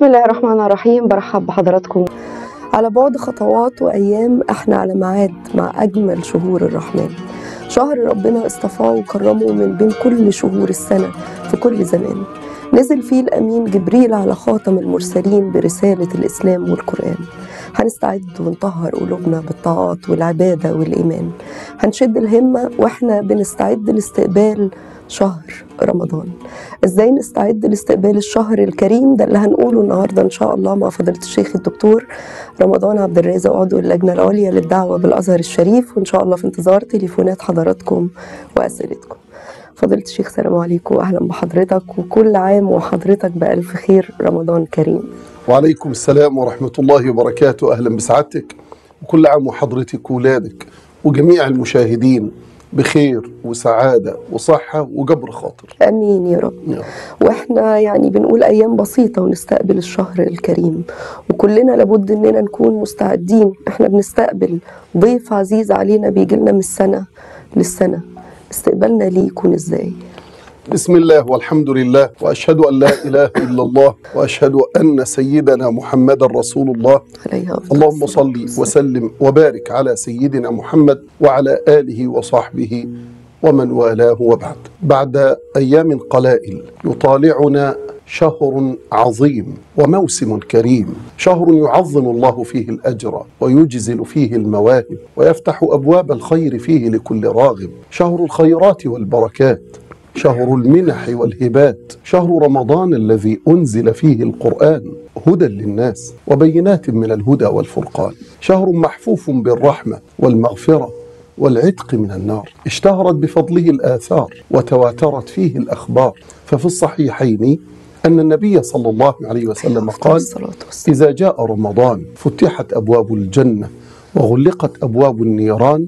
بسم الله الرحمن الرحيم برحب بحضراتكم على بعد خطوات وأيام احنا على ميعاد مع أجمل شهور الرحمن شهر ربنا اصطفاه وكرمه من بين كل شهور السنة في كل زمان نزل فيه الأمين جبريل على خاتم المرسلين برسالة الإسلام والقرآن هنستعد ونطهر قلوبنا بالطاعات والعبادة والإيمان هنشد الهمة وإحنا بنستعد لاستقبال شهر رمضان ازاي نستعد لاستقبال الشهر الكريم ده اللي هنقوله النهارده ان شاء الله مع فضيله الشيخ الدكتور رمضان عبد الرازق عضو اللجنه العليا للدعوه بالازهر الشريف وان شاء الله في انتظار تليفونات حضراتكم واسئلتكم فضيله الشيخ سلام عليكم واهلا بحضرتك وكل عام وحضرتك بالف خير رمضان كريم وعليكم السلام ورحمة الله وبركاته أهلا بسعادتك وكل عام وحضرتك وولادك وجميع المشاهدين بخير وسعادة وصحة وجبر خاطر امين يا رب يا رب. واحنا يعني بنقول ايام بسيطه ونستقبل الشهر الكريم وكلنا لابد اننا نكون مستعدين احنا بنستقبل ضيف عزيز علينا بيجي لنا من السنه للسنه استقبالنا ليه يكون ازاي بسم الله والحمد لله وأشهد أن لا إله إلا الله وأشهد أن سيدنا محمد رسول الله عليه أفضل اللهم الصلاة صل والسلام. وسلم وبارك على سيدنا محمد وعلى آله وصحبه ومن والاه وبعد بعد أيام قلائل يطالعنا شهر عظيم وموسم كريم شهر يعظم الله فيه الأجر ويجزل فيه المواهب ويفتح أبواب الخير فيه لكل راغب شهر الخيرات والبركات شهر المنح والهبات شهر رمضان الذي انزل فيه القران هدى للناس وبينات من الهدى والفرقان شهر محفوف بالرحمه والمغفره والعتق من النار اشتهرت بفضله الاثار وتواترت فيه الاخبار ففي الصحيحين ان النبي صلى الله عليه وسلم أفضل قال الصلاة والسلام إذا جاء رمضان فتحت أبواب الجنة وغلقت أبواب النيران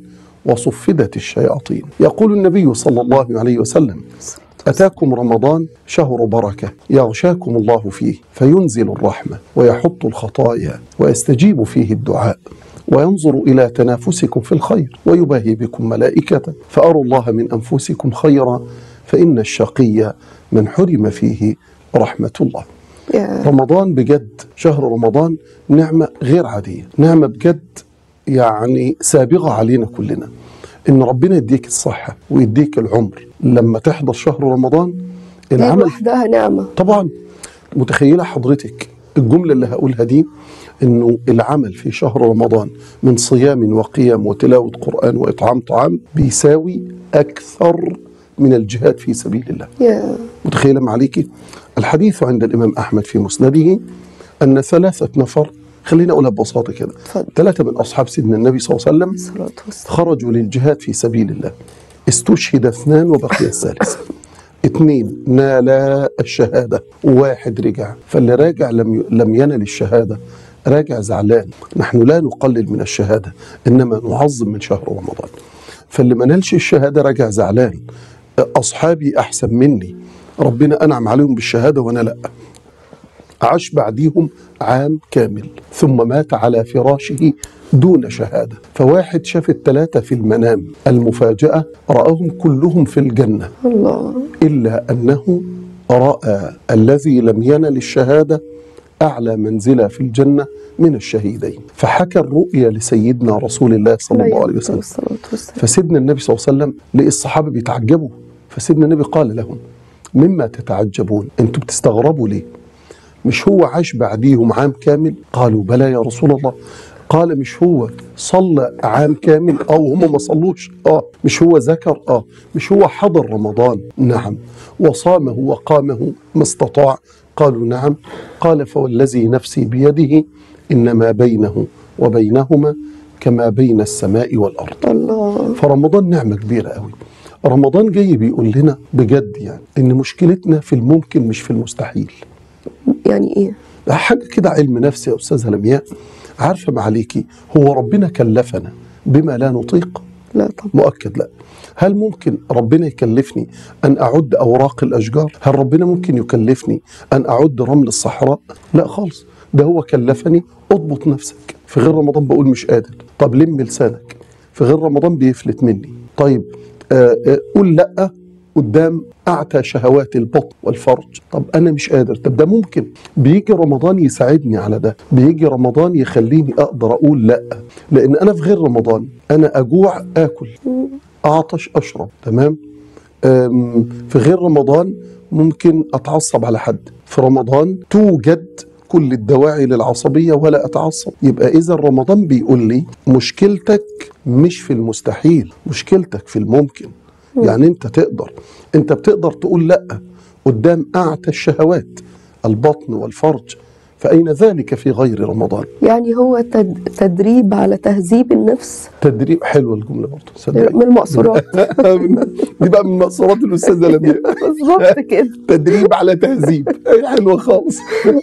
وصفدت الشياطين يقول النبي صلى الله عليه وسلم أتاكم رمضان شهر بركة يغشاكم الله فيه فينزل الرحمة ويحط الخطايا ويستجيب فيه الدعاء وينظر إلى تنافسكم في الخير ويباهي بكم ملائكته فأروا الله من أنفسكم خيرا فإن الشقي من حرم فيه رحمة الله يا رمضان بجد شهر رمضان نعمة غير عادية نعمة بجد يعني سابغة علينا كلنا إن ربنا يديك الصحة ويديك العمر لما تحضر شهر رمضان دي العمل لوحدها نعمه طبعا متخيلة حضرتك الجملة اللي هقولها دي انه العمل في شهر رمضان من صيام وقيام وتلاوة قرآن وإطعام طعام بيساوي أكثر من الجهاد في سبيل الله يا متخيلة معليكي الحديث عند الإمام أحمد في مسنده أن ثلاثة نفر خلينا أقولها ببساطة كده اتفضل ثلاثة من أصحاب سيدنا النبي صلى الله عليه وسلم الصلاه والسلام خرجوا للجهاد في سبيل الله استشهد اثنان وبقي الثالث اثنين نالا الشهادة وواحد رجع فاللي راجع لم ي- لم ينل الشهادة راجع زعلان نحن لا نقلل من الشهادة إنما نعظم من شهر رمضان فاللي ما نالش الشهادة راجع زعلان أصحابي أحسن مني ربنا أنعم عليهم بالشهادة وأنا لأ عاش بعديهم عام كامل ثم مات على فراشه دون شهادة فواحد شاف الثلاثة في المنام المفاجأة رآهم كلهم في الجنة الله إلا أنه رأى الذي لم ينل الشهادة أعلى منزلة في الجنة من الشهيدين فحكى الرؤيا لسيدنا رسول الله صلى الله عليه وسلم الصلاه والسلام فسيدنا النبي صلى الله عليه وسلم لقي الصحابة بيتعجبوا فسيدنا النبي قال لهم مما تتعجبون انتوا بتستغربوا ليه مش هو عاش بعديهم عام كامل قالوا بلى يا رسول الله قال مش هو صلى عام كامل اه وهم ما صلوش اه مش هو ذكر اه مش هو حضر رمضان نعم وصامه وقامه ما استطاع قالوا نعم قال فوالذي نفسي بيده انما بينه وبينهما كما بين السماء والارض الله فرمضان نعمة كبيرة قوي رمضان جاي بيقول لنا بجد يعني ان مشكلتنا في الممكن مش في المستحيل يعني ايه حاجة كده علم نفس يا أستاذة لمياء عارفة معليكي هو ربنا كلفنا بما لا نطيق لا طبعا مؤكد لا هل ممكن ربنا يكلفني أن أعد أوراق الأشجار هل ربنا ممكن يكلفني أن أعد رمل الصحراء لا خالص ده هو كلفني اضبط نفسك في غير رمضان بقول مش قادر طب لم لسانك في غير رمضان بيفلت مني طيب آه آه قول لا قدام اعتى شهوات البطن والفرج طب انا مش قادر طب ده ممكن بيجي رمضان يساعدني على ده بيجي رمضان يخليني اقدر اقول لا لان انا في غير رمضان انا اجوع اكل اعطش اشرب تمام أم، في غير رمضان ممكن اتعصب على حد في رمضان توجد كل الدواعي للعصبية ولا أتعصب يبقى إذا رمضان بيقول لي مشكلتك مش في المستحيل مشكلتك في الممكن يعني أنت تقدر أنت بتقدر تقول لأ قدام أعتى الشهوات البطن والفرج فأين ذلك في غير رمضان يعني هو تد... تدريب على تهذيب النفس تدريب حلوة الجملة برضه صدقني. من المقصورات دي بقى من مقصورات الأستاذة لمياء بالظبط كده تدريب على تهذيب أي حلوة خالص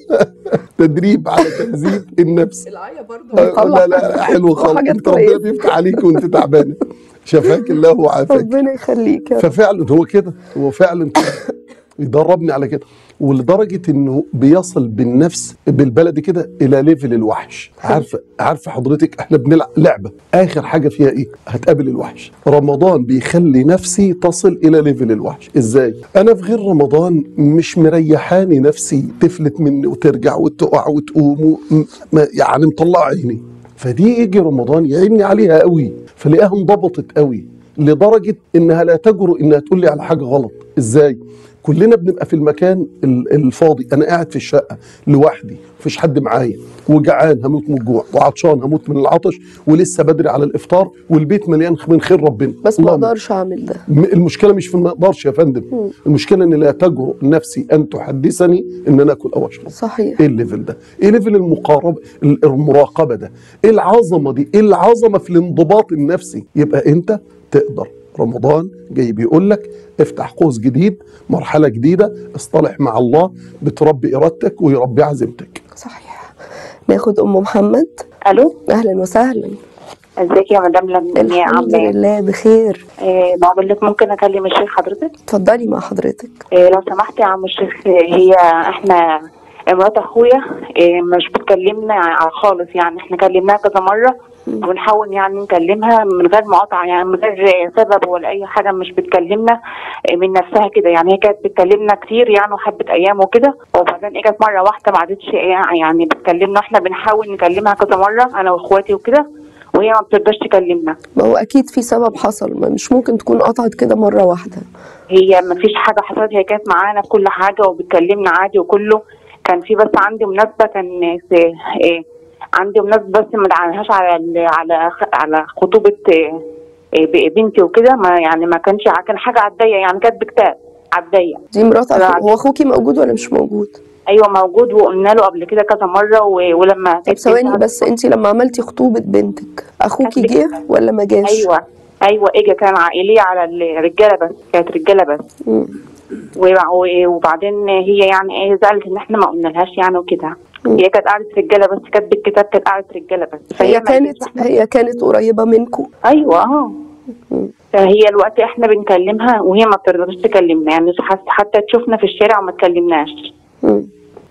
تدريب على تهذيب النفس العيا برضه آه، لا لا حلو خالص حاجات انت ربنا كويسة. بيفتح عليك وانت تعبانه شفاك الله وعافاك ربنا يخليك يا رب. ففعلا هو كده هو فعلا كده يدربني على كده ولدرجه انه بيصل بالنفس بالبلدي كده الى ليفل الوحش عارفه عارفه حضرتك احنا بنلعب لعبه اخر حاجه فيها ايه هتقابل الوحش رمضان بيخلي نفسي تصل الى ليفل الوحش ازاي انا في غير رمضان مش مريحاني نفسي تفلت مني وترجع وتقع وتقوم و- م- ما- يعني مطلع عيني فدي يجي رمضان يعيني عليها قوي فلاقيها انضبطت قوي لدرجه انها لا تجرؤ انها تقول لي على حاجه غلط ازاي كلنا بنبقى في المكان ال- الفاضي انا قاعد في الشقه لوحدي مفيش حد معايا وجعان هموت من الجوع وعطشان هموت من العطش ولسه بدري على الافطار والبيت مليان من خير ربنا بس ما اللهم اقدرش اعمل ده م- المشكله مش في ما اقدرش يا فندم المشكله ان لا تجرؤ نفسي ان تحدثني ان انا اكل او اشرب صحيح ايه الليفل ده؟ ايه ليفل المقاربه ال- المراقبه ده؟ ايه العظمه دي؟ ايه العظمه في الانضباط النفسي؟ يبقى انت تقدر رمضان جاي بيقول لك افتح قوس جديد مرحله جديده اصطلح مع الله بتربي ارادتك ويربي عزيمتك صحيح ناخد ام محمد الو اهلا وسهلا ازيك يا مدام لمياء الحمد عامله ايه؟ لله بخير آه، بقول لك ممكن اكلم الشيخ حضرتك؟ اتفضلي مع حضرتك آه، لو سمحت يا عم الشيخ آه، هي احنا مرات اخويا آه، مش بتكلمنا ع- خالص يعني احنا كلمناها كذا مره ونحاول يعني نكلمها من غير مقاطعه يعني من غير سبب ولا اي حاجه مش بتكلمنا آه، من نفسها كده يعني هي كانت بتكلمنا كتير يعني وحبه ايام وكده وبعدين اجت مره واحده ما عادتش يعني بتكلمنا احنا بنحاول نكلمها كذا مره انا واخواتي وكده وهي ما بترضاش تكلمنا ما هو اكيد في سبب حصل ما مش ممكن تكون قطعت كده مره واحده هي ما فيش حاجة حصلت هي كانت معانا في كل حاجة وبتكلمنا عادي وكله كان في بس عندي مناسبة كان في إيه عندي مناسبة بس ما دعاناهاش على ال- على خ- على خطوبة إيه إيه ب- بنتي وكده ما يعني ما كانش ع- كان حاجة عادية يعني كانت بكتاب عادية دي مرات لا. أخو... هو اخوكي موجود ولا مش موجود أيوة موجود وقلنا له قبل كده كذا مرة و- ولما طب ثواني بس انت لما عملتي خطوبه بنتك اخوكي كانت جه ولا ما جاش أيوة أيوة إجا كان عائلية على الرجالة بس كانت رجالة بس مم. وبع- و- وبعدين هي يعني ايه زعلت ان احنا ما قلنالهاش يعني وكده مم. هي كانت قاعده رجاله بس كانت بالكتاب كانت قاعده رجاله بس هي ما كانت قالتش إحنا- هي كانت قريبه منكم ايوه اه مم. فهي الوقت احنا بنكلمها وهي ما بترضاش تكلمنا يعني حت- حتى تشوفنا في الشارع وما تكلمناش مم.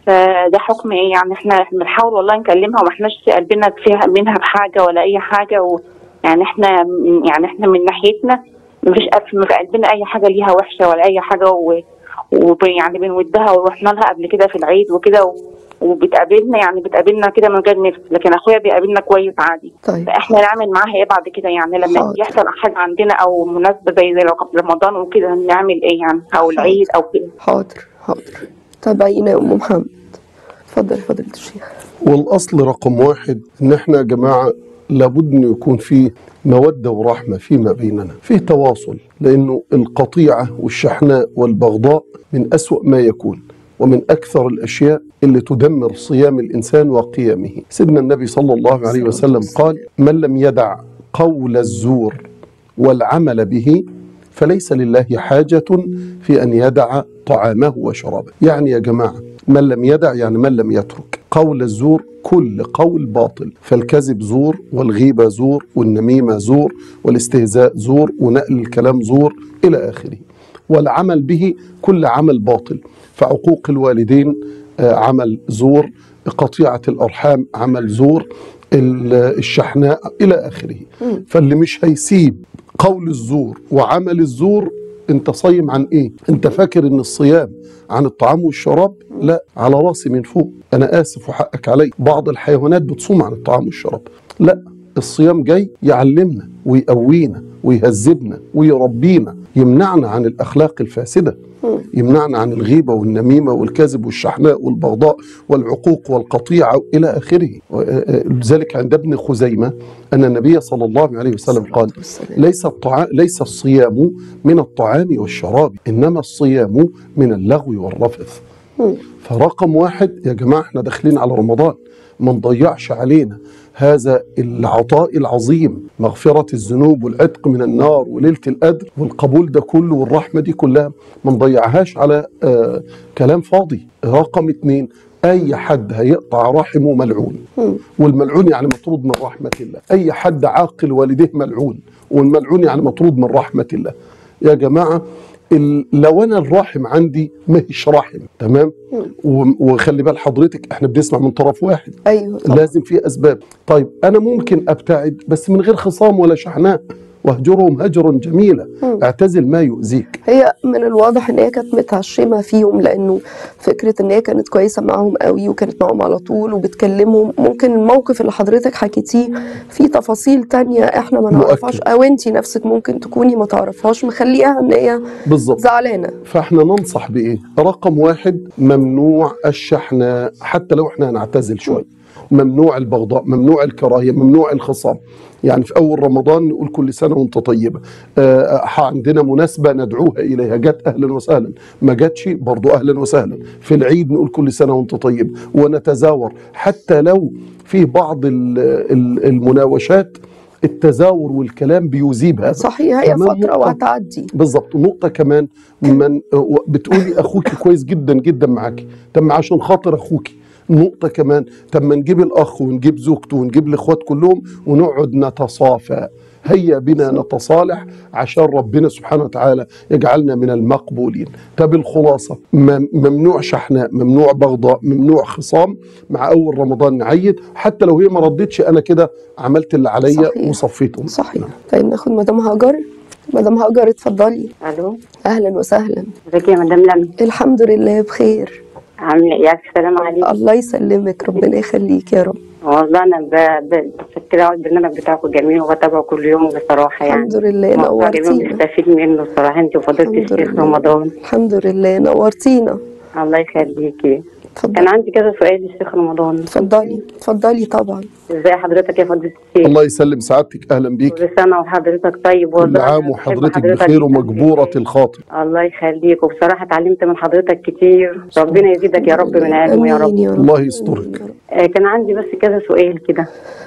فده حكم ايه يعني احنا بنحاول والله نكلمها وما احناش قلبنا فيها منها بحاجه ولا اي حاجه و يعني احنا يعني احنا من ناحيتنا مفيش في في قلبنا اي حاجه ليها وحشه ولا اي حاجه و ويعني بنودها ورحنا لها قبل كده في العيد وكده و- وبتقابلنا يعني بتقابلنا كده من غير نفس لكن اخويا بيقابلنا كويس عادي طيب فاحنا نعمل معاها ايه بعد كده يعني لما حاضر. يحصل حاجه عندنا او مناسبه زي زي رمضان وكده نعمل ايه يعني او العيد او كده حاضر حاضر تابعينا يا ام محمد اتفضل يا فضيله الشيخ والاصل رقم واحد ان احنا يا جماعه لابد انه يكون فيه موده ورحمه فيما بيننا، فيه تواصل لانه القطيعه والشحناء والبغضاء من اسوا ما يكون ومن اكثر الاشياء اللي تدمر صيام الانسان وقيامه. سيدنا النبي صلى الله عليه وسلم قال: من لم يدع قول الزور والعمل به فليس لله حاجة في أن يدع طعامه وشرابه يعني يا جماعة من لم يدع يعني من لم يترك قول الزور كل قول باطل فالكذب زور والغيبة زور والنميمة زور والاستهزاء زور ونقل الكلام زور إلى آخره والعمل به كل عمل باطل فعقوق الوالدين آه، عمل زور قطيعة الأرحام عمل زور ال- الشحناء إلى آخره فاللي مش هيسيب قول الزور وعمل الزور انت صايم عن ايه انت فاكر ان الصيام عن الطعام والشراب لا على راسي من فوق انا اسف وحقك علي بعض الحيوانات بتصوم عن الطعام والشراب لا الصيام جاي يعلمنا ويقوينا ويهذبنا ويربينا يمنعنا عن الاخلاق الفاسده يمنعنا عن الغيبه والنميمه والكذب والشحناء والبغضاء والعقوق والقطيعه الى اخره لذلك عند ابن خزيمه ان النبي صلى الله عليه وسلم قال والسلام. ليس الطعام ليس الصيام من الطعام والشراب انما الصيام من اللغو والرفث مم. فرقم واحد يا جماعه احنا داخلين على رمضان ما نضيعش علينا هذا العطاء العظيم مغفرة الذنوب والعتق من النار وليلة القدر والقبول ده كله والرحمة دي كلها ما نضيعهاش على آه كلام فاضي رقم اتنين أي حد هيقطع رحمه ملعون مم. والملعون يعني مطرود من رحمة الله أي حد عاقل والديه ملعون والملعون يعني مطرود من رحمة الله يا جماعة ال- لو انا الرحم عندي مش رحم تمام و- وخلي بال حضرتك احنا بنسمع من طرف واحد ايوه طبعا. لازم في اسباب طيب انا ممكن ابتعد بس من غير خصام ولا شحناء واهجرهم هجرا جميلا مم. اعتزل ما يؤذيك هي من الواضح ان هي كانت متعشمه فيهم لانه فكره ان هي كانت كويسه معاهم قوي وكانت معاهم على طول وبتكلمهم ممكن الموقف اللي حضرتك حكيتيه فيه تفاصيل تانية احنا ما مؤكد. نعرفهاش او انتي نفسك ممكن تكوني ما تعرفهاش مخليها ان هي بالظبط زعلانه فاحنا ننصح بايه رقم واحد ممنوع الشحناء حتى لو احنا هنعتزل شوي ممنوع البغضاء ممنوع الكراهيه ممنوع الخصام يعني في اول رمضان نقول كل سنه وانت طيبه آه عندنا مناسبه ندعوها اليها جت اهلا وسهلا ما جاتش برضو اهلا وسهلا في العيد نقول كل سنه وانت طيب ونتزاور حتى لو في بعض ال- ال- المناوشات التزاور والكلام بيذيب هذا صحيح هي كمان فتره نقطة- وهتعدي بالظبط نقطة كمان من بتقولي أخوك كويس جدا جدا معاكي طب عشان خاطر أخوكي نقطة كمان طب ما نجيب الأخ ونجيب زوجته ونجيب الإخوات كلهم ونقعد نتصافى هيا بنا نتصالح عشان ربنا سبحانه وتعالى يجعلنا من المقبولين طب الخلاصة مم- ممنوع شحناء ممنوع بغضاء ممنوع خصام مع أول رمضان نعيد حتى لو هي ما ردتش أنا كده عملت اللي عليا صحيح. وصفيتهم صحيح طيب ناخد مدام هاجر مدام هاجر اتفضلي الو اهلا وسهلا ازيك يا مدام لمي الحمد لله بخير عامله ايه الف سلام عليكم الله يسلمك ربنا يخليك يا رب والله انا ب- ب- بفكر أوي البرنامج بتاعكم جميل وبتابعه كل يوم بصراحه يعني الحمد لله موضوع جميل نورتينا بستفيد منه الصراحه انت وفضيله الحمد الشيخ لله. رمضان الحمد لله نورتينا الله يخليكي كان اتفضلي عندي كذا سؤال للشيخ رمضان اتفضلي اتفضلي طبعا ازي حضرتك يا فضيله الشيخ الله يسلم سعادتك أهلا بيك كل سنه وحضرتك طيب كل والله عام أنا بحب وحضرتك حضرتك بخير جداً ومجبورة جداً. الخاطر الله يخليك وبصراحه اتعلمت من حضرتك كتير ربنا يزيدك يا رب من علمه يا رب امين يا رب الله يسترك. آمين يا رب. آه، كان عندي بس كذا سؤال كده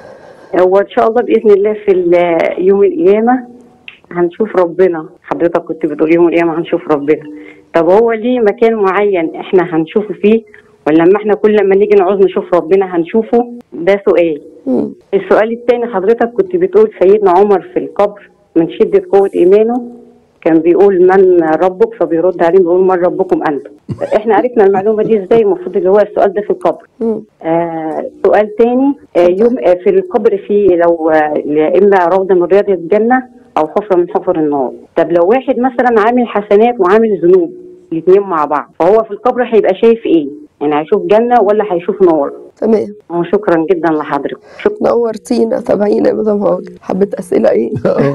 هو ان شاء الله باذن الله في ال- يوم القيامه هنشوف ربنا حضرتك كنت بتقول يوم القيامه هنشوف ربنا طب هو ليه مكان معين احنا هنشوفه فيه ولا لما احنا كل ما نيجي نعوز نشوف ربنا هنشوفه ده سؤال مم. السؤال الثاني حضرتك كنت بتقول سيدنا عمر في القبر من شدة قوة إيمانه كان بيقول من ربك فبيرد عليه بيقول من ربكم أنتم احنا عرفنا المعلومة دي ازاي المفروض اللي هو السؤال ده في القبر مم. آه سؤال تاني آه يوم آه في القبر فيه لو آه إما روضة من رياض الجنة أو حفرة من حفر النار طب لو واحد مثلا عامل حسنات وعامل ذنوب الاثنين مع بعض فهو في القبر هيبقى شايف ايه؟ يعني هيشوف جنة ولا هيشوف نار؟ تمام وشكرا جدا لحضرتك شكرا نورتينا تابعينا يا مدام هاجر حبة أسئلة إيه؟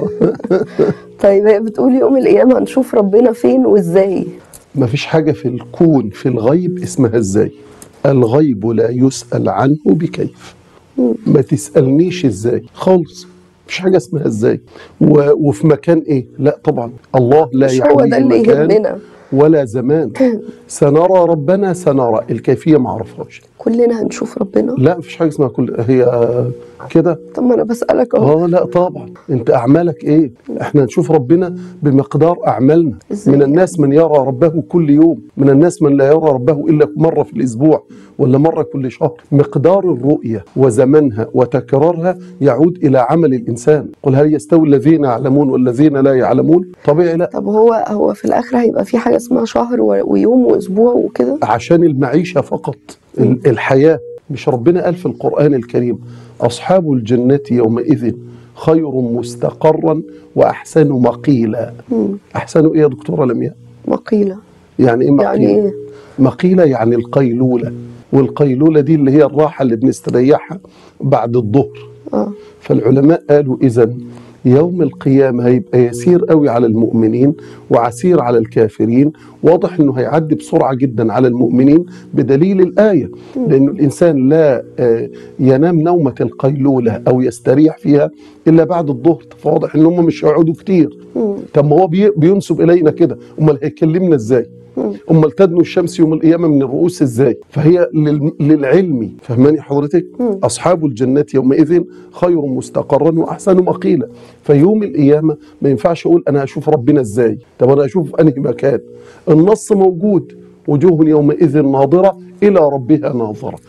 طيب هي بتقول يوم القيامة هنشوف ربنا فين وإزاي؟ ما فيش حاجة في الكون في الغيب اسمها ازاي الغيب لا يسأل عنه بكيف ما تسألنيش ازاي خالص مفيش حاجة اسمها ازاي و... وفي مكان ايه لا طبعا الله لا مش هو يعنيه ده اللي مكان يهمنا ولا زمان سنرى ربنا سنرى الكيفية ما اعرفهاش كلنا هنشوف ربنا لا مفيش حاجة اسمها كل هي آه، كده طب ما أنا بسألك أهو اه لا طبعا انت اعمالك ايه احنا نشوف ربنا بمقدار اعمالنا إزاي من الناس من يرى ربه كل يوم من الناس من لا يرى ربه الا مره في الاسبوع ولا مره كل شهر مقدار الرؤيه وزمنها وتكرارها يعود الى عمل الانسان قل هل يستوي الذين يعلمون والذين لا يعلمون طبيعي لا طب هو هو في الآخر هيبقى في حاجة اسمها شهر و- ويوم وأسبوع وكده؟ عشان المعيشه فقط ال- الحياه مش ربنا قال في القران الكريم اصحاب الجنه يومئذ خير مستقرا واحسن مقيلا احسن ايه يا دكتوره لمياء مقيلة يعني ايه مقيله يعني ايه مقيله يعني القيلوله والقيلوله دي اللي هي الراحه اللي بنستريحها بعد الظهر اه فالعلماء قالوا اذا يوم القيامة هيبقى يسير قوي على المؤمنين وعسير على الكافرين واضح انه هيعدي بسرعة جدا على المؤمنين بدليل الآية لأنه الإنسان لا آه، ينام نومة القيلولة أو يستريح فيها إلا بعد الظهر فواضح ان هم مش هيقعدوا كتير طب ما هو بي- بينسب إلينا كده أمال هيكلمنا إزاي امال تدنو الشمس يوم القيامه من الرؤوس ازاي فهي لل- للعلم فهماني حضرتك اصحاب الجنه يومئذ خير مستقرا واحسن مقيلا فيوم القيامه ما ينفعش اقول انا هشوف ربنا ازاي طب انا هشوف في انهي مكان النص موجود وجوه يومئذ ناظره الى ربها ناظره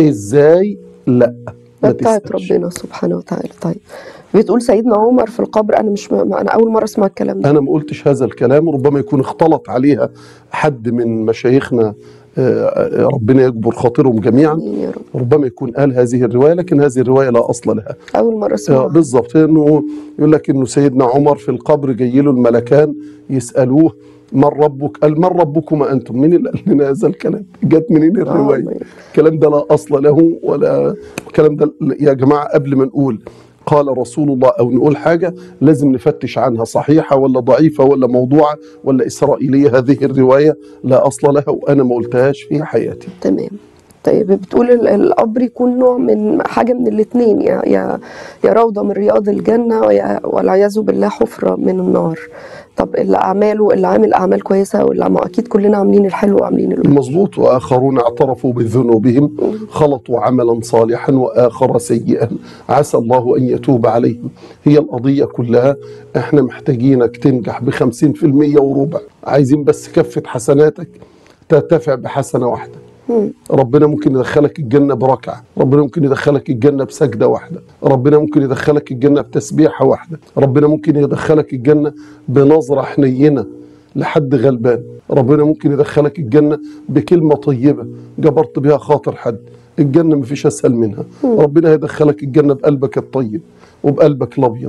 ازاي لا ده ما بتاعت تسألش. ربنا سبحانه وتعالى طيب بتقول سيدنا عمر في القبر انا مش م... انا اول مره اسمع الكلام ده انا ما قلتش هذا الكلام ربما يكون اختلط عليها حد من مشايخنا آه، آه، ربنا يجبر خاطرهم جميعا آمين يا رب ربما يكون قال هذه الروايه لكن هذه الروايه لا اصل لها اول مره آه، اسمع بالظبط انه يقول لك انه سيدنا عمر في القبر جاي له الملكان يسالوه من ربك قال من ربكما انتم مين اللي قال لنا هذا الكلام جت منين الروايه ما- الكلام ده لا اصل له ولا الكلام ده يا جماعه قبل ما نقول قال رسول الله او نقول حاجه لازم نفتش عنها صحيحه ولا ضعيفه ولا موضوعه ولا اسرائيليه هذه الروايه لا اصل لها وانا ما قلتهاش في حياتي تمام طيب بتقول ال- القبر يكون نوع من حاجه من الاثنين يا يا يا روضه من رياض الجنه ويا- والعياذ بالله حفره من النار طب اللي اعماله اللي عامل اعمال كويسه واللي ما اكيد كلنا عاملين الحلو وعاملين الوحش مظبوط واخرون اعترفوا بذنوبهم خلطوا عملا صالحا واخر سيئا عسى الله ان يتوب عليهم هي القضيه كلها احنا محتاجينك تنجح ب 50% وربع عايزين بس كفه حسناتك ترتفع بحسنه واحده ربنا ممكن يدخلك الجنة بركعة ربنا ممكن يدخلك الجنة بسجدة واحدة ربنا ممكن يدخلك الجنة بتسبيحة واحدة ربنا ممكن يدخلك الجنة بنظرة حنينة لحد غلبان ربنا ممكن يدخلك الجنة بكلمة طيبة جبرت بها خاطر حد الجنة مفيش أسهل منها ربنا يدخلك الجنة بقلبك الطيب وبقلبك الأبيض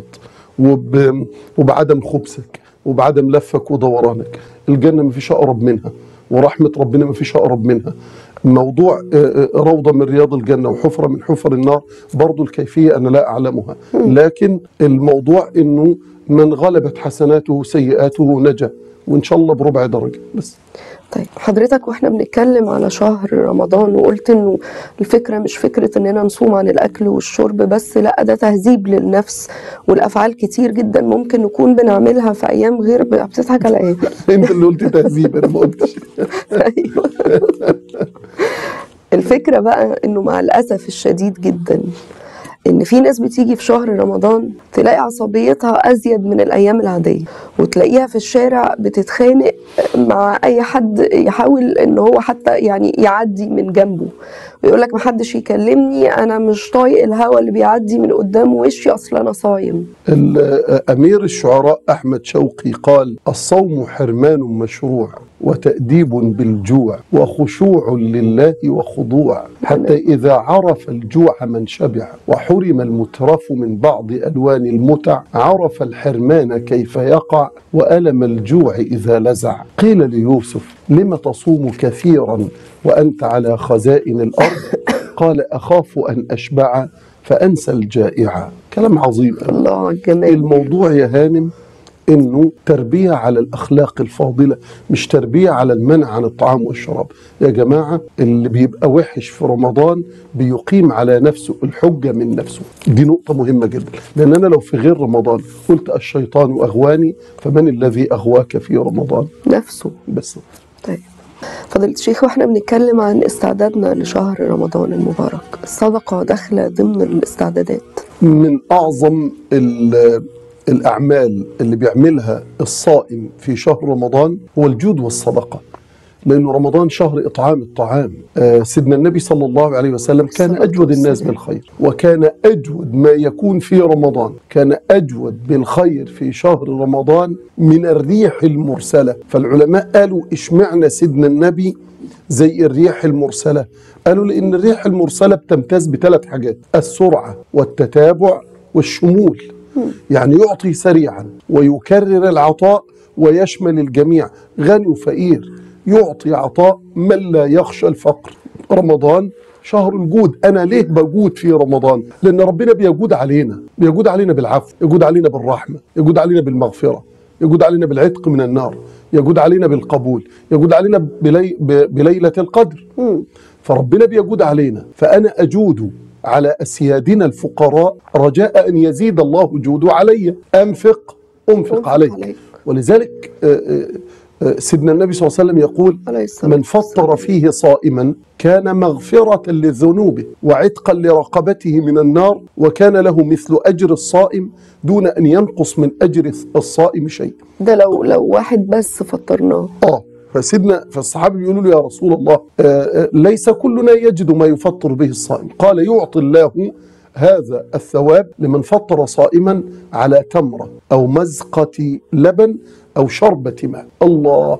وب... وبعدم خبثك وبعدم لفك ودورانك الجنة مفيش أقرب منها ورحمة ربنا مفيش أقرب منها موضوع آه، آه، روضة من رياض الجنة وحفرة من حفر النار برضو الكيفية أنا لا أعلمها لكن الموضوع أنه من غلبت حسناته سيئاته نجا وإن شاء الله بربع درجة بس طيب حضرتك واحنا بنتكلم على شهر رمضان وقلت انه الفكره مش فكره اننا نصوم عن الاكل والشرب بس لا ده تهذيب للنفس والافعال كتير جدا ممكن نكون بنعملها في ايام غير بتضحك على ايه؟ أنت اللي قلت تهذيب أنا ما قلتش ايوه الفكره بقى انه مع الاسف الشديد جدا ان في ناس بتيجي في شهر رمضان تلاقي عصبيتها ازيد من الايام العاديه وتلاقيها في الشارع بتتخانق مع اي حد يحاول ان هو حتى يعني يعدي من جنبه ويقول لك محدش يكلمني انا مش طايق الهوا اللي بيعدي من قدام وشي اصل انا صايم ال- أمير الشعراء أحمد شوقي قال الصوم حرمان مشروع وتأديب بالجوع وخشوع لله وخضوع حتى إذا عرف الجوع من شبع وحرم المترف من بعض ألوان المتع عرف الحرمان كيف يقع وألم الجوع إذا لزع قيل ليوسف لم تصوم كثيرا وأنت على خزائن الأرض قال أخاف أن أشبع فأنسى الجائع كلام عظيم أوي. الله على الجمال الموضوع يا هانم انه تربيه على الاخلاق الفاضله مش تربيه على المنع عن الطعام والشراب يا جماعه اللي بيبقى وحش في رمضان بيقيم على نفسه الحجه من نفسه دي نقطه مهمه جدا لان انا لو في غير رمضان قلت الشيطان اغواني فمن الذي اغواك في رمضان نفسه بس طيب فضيلة الشيخ واحنا بنتكلم عن استعدادنا لشهر رمضان المبارك الصدقة داخلة ضمن الاستعدادات من اعظم ال- الاعمال اللي بيعملها الصائم في شهر رمضان هو الجود والصدقه لانه رمضان شهر اطعام الطعام آه، سيدنا النبي صلى الله عليه وسلم كان الصلاة اجود الناس والسلام. بالخير وكان اجود ما يكون في رمضان كان اجود بالخير في شهر رمضان من الريح المرسله فالعلماء قالوا اشمعنا سيدنا النبي زي الريح المرسله قالوا لان الريح المرسله بتمتاز بثلاث حاجات السرعه والتتابع والشمول يعني يعطي سريعا ويكرر العطاء ويشمل الجميع غني وفقير يعطي عطاء من لا يخشى الفقر رمضان شهر الجود انا ليه بجود في رمضان لان ربنا بيجود علينا بيجود علينا بالعفو يجود علينا بالرحمه يجود علينا بالمغفره يجود علينا بالعتق من النار يجود علينا بالقبول يجود علينا بلي ب- بليله القدر فربنا بيجود علينا فانا اجود على اسيادنا الفقراء رجاء ان يزيد الله جوده علي انفق انفق أنفق عليك عليك. ولذلك آه، آه، آه، سيدنا النبي صلى الله عليه وسلم يقول عليه الصلاة من فطر فيه صائما كان مغفرة لذنوبه وعتقا لرقبته من النار وكان له مثل أجر الصائم دون أن ينقص من أجر الصائم شيء ده لو لو واحد بس فطرناه آه فسيدنا فالصحابة بيقولوا له يا رسول الله آه، آه، ليس كلنا يجد ما يفطر به الصائم قال يعطي الله هذا الثواب لمن فطر صائما على تمرة أو مزقة لبن أو شربة ماء الله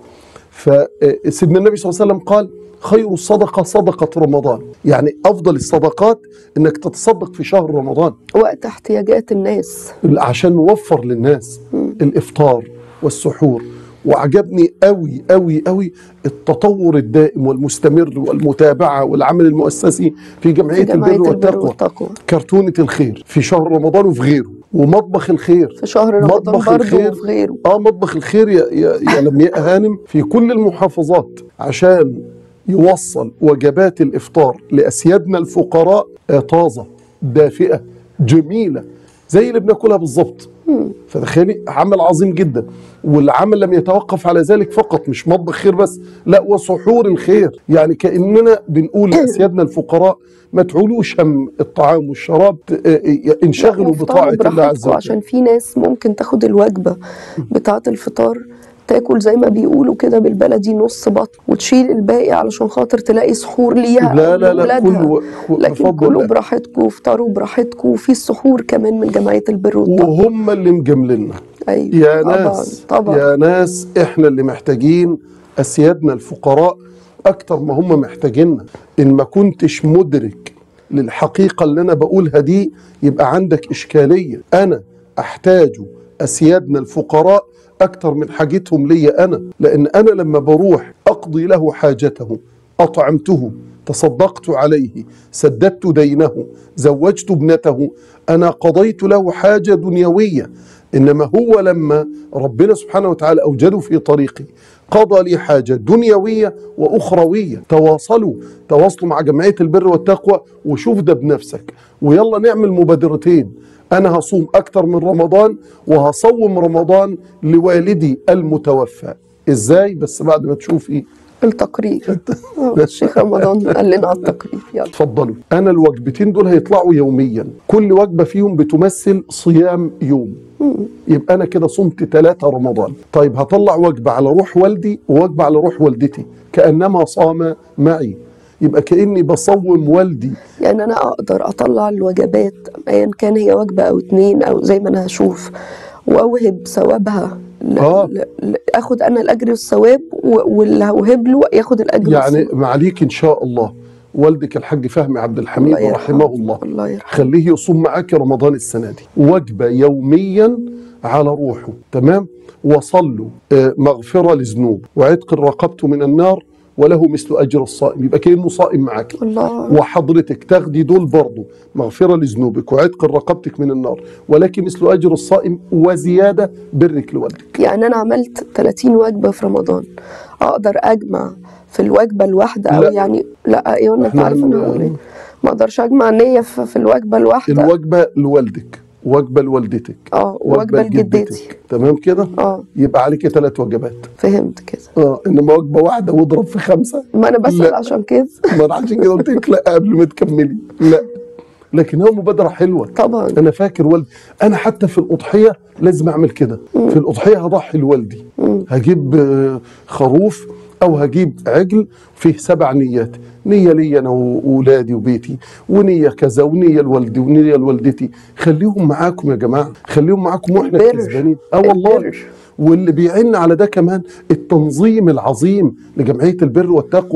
فسيدنا النبي صلى الله عليه وسلم قال خير الصدقة صدقة رمضان يعني أفضل الصدقات أنك تتصدق في شهر رمضان وقت احتياجات الناس عشان نوفر للناس الافطار والسحور وعجبني قوي قوي قوي التطور الدائم والمستمر والمتابعه والعمل المؤسسي في جمعيه, في جمعية البر البر والتقوى والتقوى. كرتونه الخير في شهر رمضان وفي غيره ومطبخ الخير في شهر رمضان مطبخ برضه الخير وفي غيره اه مطبخ الخير يا يا, يا لمياء هانم في كل المحافظات عشان يوصل وجبات الافطار لاسيادنا الفقراء آه، طازه دافئه جميله زي اللي بناكلها بالظبط فتخيلي عمل عظيم جدا والعمل لم يتوقف على ذلك فقط مش مطبخ خير بس لا وسحور الخير يعني كاننا بنقول لاسيادنا الفقراء ما تعولوش هم الطعام والشراب ت- آه، آه، انشغلوا لا، بطاعه وافطروا الله عز براحتكم وجل عشان في ناس ممكن تاخد الوجبة بتاعة الفطار تاكل زي ما بيقولوا كده بالبلدي نص بطن وتشيل الباقي علشان خاطر تلاقي سحور ليها لا أو لا لا لولادها. كله لكن بفضل كلوا الله. براحتكم وافطروا براحتكم وفي السحور كمان من جمعية البر والتقوى وهم اللي مجامليننا أيوة يا طبعا ناس طبعا يا ناس احنا اللي محتاجين اسيادنا الفقراء اكتر ما هم محتاجيننا ان ما كنتش مدرك للحقيقه اللي انا بقولها دي يبقى عندك اشكاليه انا احتاج اسيادنا الفقراء اكتر من حاجتهم ليا انا لان انا لما بروح اقضي له حاجته اطعمته تصدقت عليه سددت دينه زوجت ابنته انا قضيت له حاجه دنيويه انما هو لما ربنا سبحانه وتعالى اوجده في طريقي قضى لي حاجه دنيويه واخرويه تواصلوا تواصلوا مع جمعيه البر والتقوى وشوف ده بنفسك ويلا نعمل مبادرتين انا هصوم اكتر من رمضان وهصوم رمضان لوالدي المتوفى ازاي بس بعد ما تشوفي التقرير آه، الشيخ رمضان قال لنا على التقرير يلا اتفضلوا انا الوجبتين دول هيطلعوا يوميا كل وجبه فيهم بتمثل صيام يوم يبقى انا كده صمت ثلاثة رمضان طيب هطلع وجبه على روح والدي ووجبه على روح والدتي كانما صام معي يبقى كاني بصوم والدي يعني انا اقدر اطلع الوجبات ايا كان هي وجبه او اتنين او زي ما انا هشوف واوهب ثوابها ل... آه. ل... ل... اخد انا الاجر والثواب و... واللي هوهب له ياخد الاجر يعني والثواب. معليك ان شاء الله والدك الحاج فهمي عبد الحميد الله يرحمه. رحمه الله الله يرحمه خليه يصوم معاك رمضان السنه دي وجبه يوميا على روحه تمام وصلوا آه، مغفره لذنوب وعتق رقبته من النار وله مثل اجر الصائم يبقى كانه صائم معاك الله وحضرتك تاخدي دول برضه مغفرة لذنوبك وعتق رقبتك من النار ولكن مثل أجر الصائم وزيادة برك لوالدك يعني انا عملت 30 وجبه في رمضان اقدر اجمع في الوجبه الواحده او لا. يعني لا ايوه انت إحنا عارف انا هن- بقول ايه ما اقدرش اجمع نيه في, في الوجبه الواحده الوجبة لوالدك وجبة لوالدتك اه وجبه لجدتي تمام كده اه يبقى عليك ثلاث وجبات فهمت كده اه انما وجبة واحدة واضرب في خمسة ما انا بسال لا. عشان كده ما انا عشان كده قلت لك لا قبل ما تكملي لا لكن هو مبادرة حلوة طبعا انا فاكر والدي انا حتى في الاضحيه لازم اعمل كده في الاضحيه هضحي لوالدي هجيب آه، خروف او هجيب عجل فيه سبع نيات نيه لي انا واولادي وبيتي ونيه كذا ونيه لوالدي ونيه لوالدتي خليهم معاكم يا جماعه خليهم معاكم واحنا البر. الكسبانين اه والله البر. واللي بيعن على ده كمان التنظيم العظيم لجمعيه البر والتقوى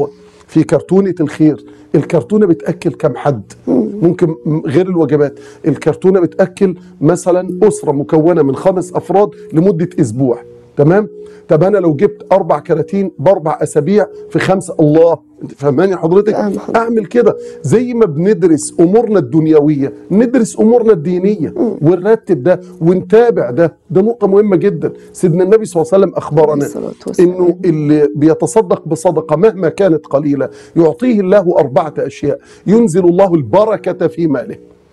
في كرتونه الخير الكرتونه بتاكل كم حد ممكن م- غير الوجبات الكرتونه بتاكل مثلا اسره مكونه من خمس افراد لمده اسبوع تمام طب انا لو جبت اربع كراتين باربع اسابيع في خمسه الله انت فاهماني حضرتك فاهمة حضرتك. اعمل كده زي ما بندرس امورنا الدنيويه ندرس امورنا الدينيه ونرتب ده ونتابع ده ده نقطه مهمه جدا سيدنا النبي صلى الله عليه وسلم اخبرنا عليه الصلاة والسلام. انه اللي بيتصدق بصدقه مهما كانت قليله يعطيه الله اربعه اشياء ينزل الله البركه في ماله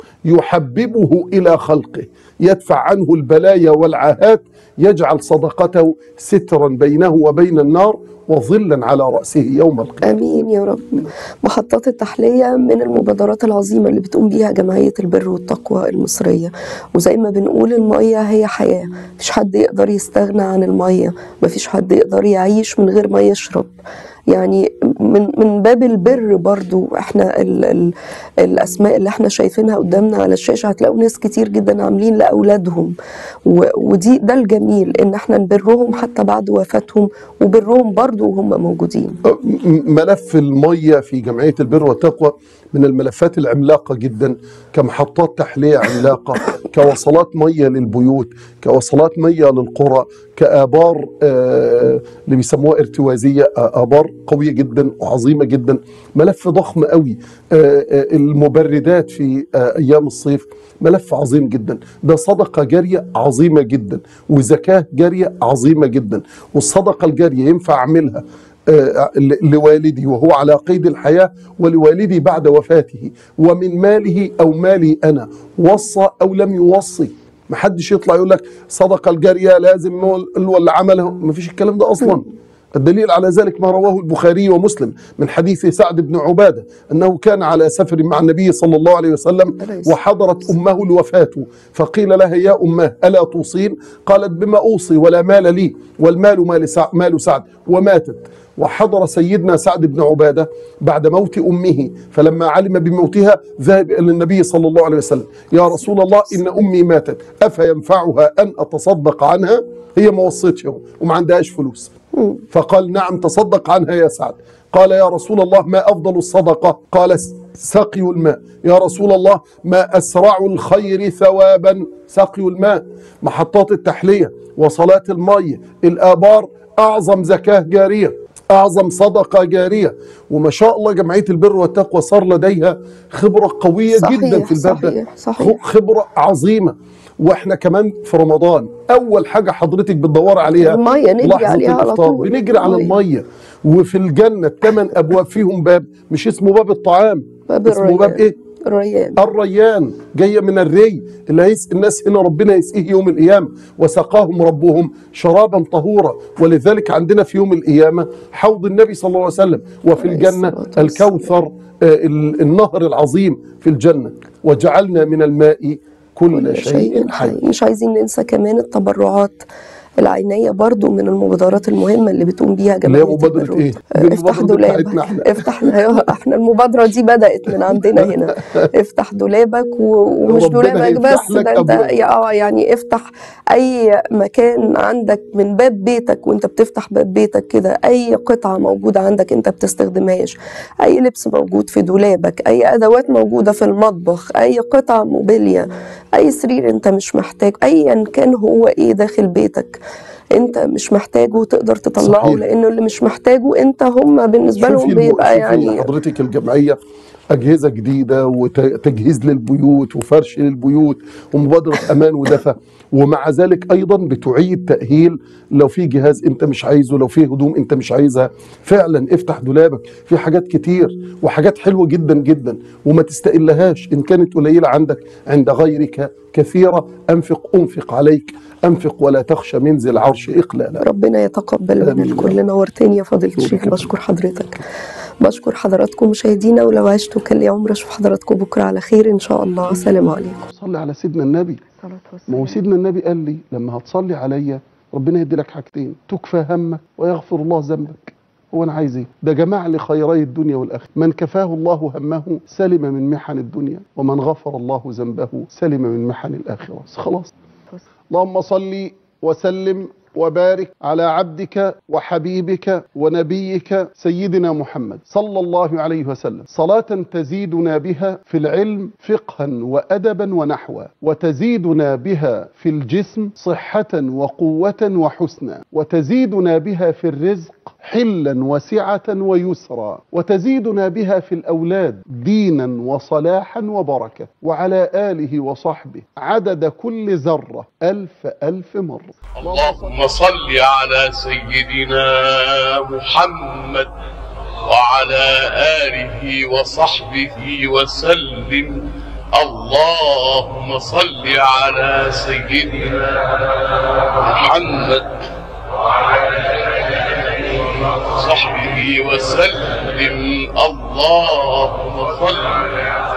يحببه الى خلقه يدفع عنه البلايا والعاهات يجعل صدقته سترا بينه وبين النار وظلا على راسه يوم القيامه امين يا رب محطات التحليه من المبادرات العظيمه اللي بتقوم بيها جمعيه البر والتقوى المصريه وزي ما بنقول الميه هي حياه مفيش حد يقدر يستغنى عن الميه مفيش حد يقدر يعيش من غير ما يشرب يعني من من باب البر برضو احنا ال ال الاسماء اللي احنا شايفينها قدامنا على الشاشه هتلاقوا ناس كتير جدا عاملين لاولادهم و- ودي ده الجميل ان احنا نبرهم حتى بعد وفاتهم وبرهم برضو وهم موجودين م- ملف المية في جمعية البر والتقوى من الملفات العملاقة جدا كمحطات تحلية عملاقة كوصلات مية للبيوت كوصلات مية للقرى كآبار آه اللي بيسموها ارتوازية آه آبار قوية جدا وعظيمة جدا ملف ضخم قوي آه آه المبردات في آه أيام الصيف ملف عظيم جدا ده صدقة جارية عظيمة جدا وزكاة جارية عظيمة جدا والصدقة الجارية ينفع أعملها آه، ل- لوالدي وهو على قيد الحياة ولوالدي بعد وفاته ومن ماله أو مالي أنا وصى أو لم يوصي محدش يطلع يقول لك صدقة الجارية لازم هو هو اللي عمله مفيش الكلام ده أصلا الدليل على ذلك ما رواه البخاري ومسلم من حديث سعد بن عبادة أنه كان على سفر مع النبي صلى الله عليه وسلم عليه الصلاة وحضرت أمه الوفاة فقيل لها يا أمه ألا توصين قالت بما أوصي ولا مال لي والمال مال سع- مال سعد وماتت وحضر سيدنا سعد بن عبادة بعد موت أمه فلما علم بموتها ذهب إلى النبي صلى الله عليه وسلم يا رسول الله إن أمي ماتت أفينفعها أن أتصدق عنها هي ما وصيتش وما عندهاش فلوس فقال نعم تصدق عنها يا سعد قال يا رسول الله ما أفضل الصدقة قال سقي الماء يا رسول الله ما أسرع الخير ثوابا سقي الماء محطات التحلية وصلات المية الآبار أعظم زكاة جارية أعظم صدقة جارية وما شاء الله جمعية البر والتقوى صار لديها خبرة قوية صحيح، جدا في الباب ده صحيح، صحيح. خبرة عظيمة واحنا كمان في رمضان اول حاجه حضرتك بتدور عليها المية نجري لحظة عليها على الإفطار. طول. بنجري على المية. الميه وفي الجنه الثمان ابواب فيهم باب مش اسمه باب الطعام باب اسمه الريان. باب ايه الريان الريان جايه من الري اللي هيس الناس هنا ربنا يسقيه يوم القيامه وسقاهم ربهم شرابا طهورا ولذلك عندنا في يوم القيامه حوض النبي صلى الله عليه وسلم وفي عليه الجنه الصلاة والسلام. الكوثر آه، ال- النهر العظيم في الجنه وجعلنا من الماء كل, كل شيء حي مش عايزين ننسى كمان التبرعات العينية برضو من المبادرات المهمة اللي بتقوم بيها اللي هي جمعية مبادرة البر إيه؟ والتقوى. دي افتح المبادرة دي بتاعتنا دولابك إحنا. افتح أيوة، احنا المبادرة دي بدأت من عندنا هنا افتح دولابك و- ومش ربنا دولابك هيفتح بس لك ده انت أبواب. يا- اه يعني افتح اي مكان عندك من باب بيتك وانت بتفتح باب بيتك كده اي قطعة موجودة عندك انت بتستخدمهاش اي لبس موجود في دولابك اي ادوات موجودة في المطبخ اي قطعة موبيليا اي سرير انت مش محتاج ايا كان هو ايه داخل بيتك انت مش محتاجه تقدر تطلعه صحيح. لانه اللي مش محتاجه انت هم بالنسبه لهم شوفي الم- بيبقى شوفي يعني حضرتك الجمعيه اجهزه جديده وتجهيز للبيوت وفرش للبيوت ومبادره امان ودفى ومع ذلك ايضا بتعيد تاهيل لو في جهاز انت مش عايزه لو في هدوم انت مش عايزها فعلا افتح دولابك في حاجات كتير وحاجات حلوه جدا جدا وما تستقلهاش ان كانت قليله عندك عند غيرك كثيره انفق انفق عليك انفق ولا تخشى من ذي العرش اقلالا ربنا يتقبل من آمين. الكل نورتني يا فضيلة الشيخ بشكر حضرتك بشكر حضراتكم مشاهدينا ولو عشتوا كان لي عمر اشوف حضراتكم بكره على خير ان شاء الله سلام عليكم صلي على سيدنا النبي ما هو سيدنا النبي قال لي لما هتصلي عليا ربنا يدي لك حاجتين تكفى همك ويغفر الله ذنبك هو انا عايز ايه ده جمع لي خيري الدنيا والاخره من كفاه الله همه سلم من محن الدنيا ومن غفر الله ذنبه سلم من محن الاخره خلاص اللهم صل وسلم وبارك على عبدك وحبيبك ونبيك سيدنا محمد صلى الله عليه وسلم صلاة تزيدنا بها في العلم فقها وأدبا ونحوا وتزيدنا بها في الجسم صحة وقوة وحسنا وتزيدنا بها في الرزق حلا وسعة ويسرا وتزيدنا بها في الأولاد دينا وصلاحا وبركة وعلى آله وصحبه عدد كل ذرة ألف ألف مرة اللهم صل على سيدنا محمد وعلى آله وصحبه وسلم اللهم صل على سيدنا محمد وصحبه وسلم اللهم صل